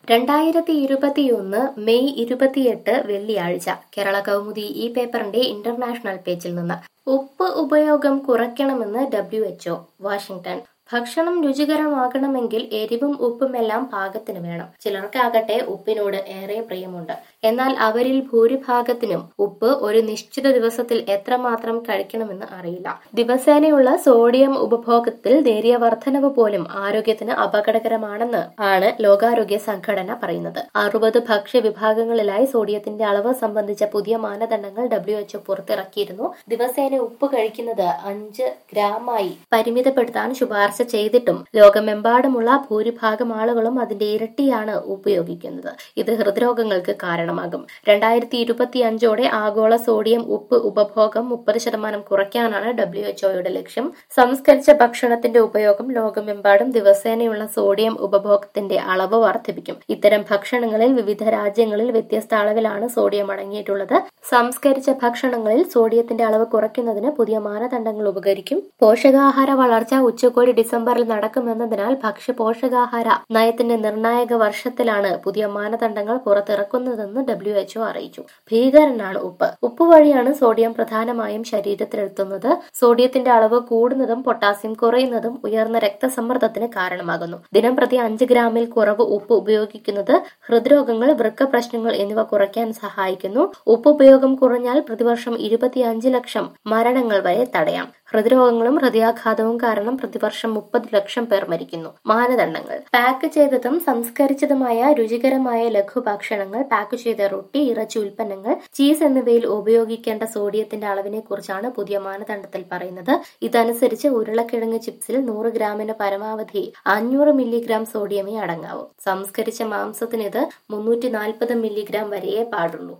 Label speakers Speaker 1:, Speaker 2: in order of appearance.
Speaker 1: രണ്ടായിരത്തി ഇരുപത്തിയൊന്ന് മെയ് ഇരുപത്തിയെട്ട് വെള്ളിയാഴ്ച കേരള കൗമുദി ഈ പേപ്പറിന്റെ ഇന്റർനാഷണൽ പേജിൽ നിന്ന് ഉപ്പ് ഉപയോഗം കുറയ്ക്കണമെന്ന് ഡബ്ല്യു എച്ച്ഒ വാഷിംഗ്ടൺ ഭക്ഷണം രുചികരമാകണമെങ്കിൽ എരിവും ഉപ്പുമെല്ലാം പാകത്തിന് വേണം ചിലർക്കാകട്ടെ ഉപ്പിനോട് ഏറെ പ്രിയമുണ്ട് എന്നാൽ അവരിൽ ഭൂരിഭാഗത്തിനും ഉപ്പ് ഒരു നിശ്ചിത ദിവസത്തിൽ എത്രമാത്രം കഴിക്കണമെന്ന് അറിയില്ല ദിവസേനയുള്ള സോഡിയം ഉപഭോഗത്തിൽ നേരിയ വർധനവ് പോലും ആരോഗ്യത്തിന് അപകടകരമാണെന്ന് ആണ് ലോകാരോഗ്യ സംഘടന പറയുന്നത് അറുപത് ഭക്ഷ്യ വിഭാഗങ്ങളിലായി സോഡിയത്തിന്റെ അളവ് സംബന്ധിച്ച പുതിയ മാനദണ്ഡങ്ങൾ ഡബ്ല്യു എച്ച്ഒ പുറത്തിറക്കിയിരുന്നു ദിവസേന ഉപ്പ് കഴിക്കുന്നത് അഞ്ച് ഗ്രാമായി പരിമിതപ്പെടുത്താൻ ശുപാർശ ചെയ്തിട്ടും ലോകമെമ്പാടുമുള്ള ഭൂരിഭാഗം ആളുകളും അതിന്റെ ഇരട്ടിയാണ് ഉപയോഗിക്കുന്നത് ഇത് ഹൃദ്രോഗങ്ങൾക്ക് കാരണമാകും രണ്ടായിരത്തി ഇരുപത്തി അഞ്ചോടെ ആഗോള സോഡിയം ഉപ്പ് ഉപഭോഗം മുപ്പത് ശതമാനം കുറയ്ക്കാനാണ് ഡബ്ല്യു എച്ച്ഒയുടെ ലക്ഷ്യം സംസ്കരിച്ച ഭക്ഷണത്തിന്റെ ഉപയോഗം ലോകമെമ്പാടും ദിവസേനയുള്ള സോഡിയം ഉപഭോഗത്തിന്റെ അളവ് വർദ്ധിപ്പിക്കും ഇത്തരം ഭക്ഷണങ്ങളിൽ വിവിധ രാജ്യങ്ങളിൽ വ്യത്യസ്ത അളവിലാണ് സോഡിയം അടങ്ങിയിട്ടുള്ളത് സംസ്കരിച്ച ഭക്ഷണങ്ങളിൽ സോഡിയത്തിന്റെ അളവ് കുറയ്ക്കുന്നതിന് പുതിയ മാനദണ്ഡങ്ങൾ ഉപകരിക്കും പോഷകാഹാര വളർച്ച ഉച്ചകോടി ഡിസംബറിൽ നടക്കുമെന്നതിനാൽ ഭക്ഷ്യ പോഷകാഹാര നയത്തിന്റെ നിർണായക വർഷത്തിലാണ് പുതിയ മാനദണ്ഡങ്ങൾ പുറത്തിറക്കുന്നതെന്ന് ഡബ്ല്യു എച്ച്ഒ അറിയിച്ചു ഭീകരനാണ് ഉപ്പ് ഉപ്പ് വഴിയാണ് സോഡിയം പ്രധാനമായും ശരീരത്തിലെത്തുന്നത് സോഡിയത്തിന്റെ അളവ് കൂടുന്നതും പൊട്ടാസ്യം കുറയുന്നതും ഉയർന്ന രക്തസമ്മർദ്ദത്തിന് കാരണമാകുന്നു ദിനം പ്രതി അഞ്ച് ഗ്രാമിൽ കുറവ് ഉപ്പ് ഉപയോഗിക്കുന്നത് ഹൃദ്രോഗങ്ങൾ വൃക്ക പ്രശ്നങ്ങൾ എന്നിവ കുറയ്ക്കാൻ സഹായിക്കുന്നു ഉപ്പ് ഉപയോഗം കുറഞ്ഞാൽ പ്രതിവർഷം ഇരുപത്തിയഞ്ച് ലക്ഷം മരണങ്ങൾ വരെ തടയാം ഹൃദ്രോഗങ്ങളും ഹൃദയാഘാതവും കാരണം പ്രതിവർഷം മുപ്പത് ലക്ഷം പേർ മരിക്കുന്നു മാനദണ്ഡങ്ങൾ പാക്ക് ചെയ്തതും സംസ്കരിച്ചതുമായ രുചികരമായ ലഘുഭക്ഷണങ്ങൾ പാക്ക് ചെയ്ത റൊട്ടി ഇറച്ചി ഉൽപ്പന്നങ്ങൾ ചീസ് എന്നിവയിൽ ഉപയോഗിക്കേണ്ട സോഡിയത്തിന്റെ അളവിനെ കുറിച്ചാണ് പുതിയ മാനദണ്ഡത്തിൽ പറയുന്നത് ഇതനുസരിച്ച് ഉരുളക്കിഴങ്ങ് ചിപ്സിൽ നൂറ് ഗ്രാമിന് പരമാവധി അഞ്ഞൂറ് മില്ലിഗ്രാം സോഡിയമേ അടങ്ങാവൂ സംസ്കരിച്ച മാംസത്തിന് ഇത് മുന്നൂറ്റി നാൽപ്പത് മില്ലിഗ്രാം വരെയേ പാടുള്ളൂ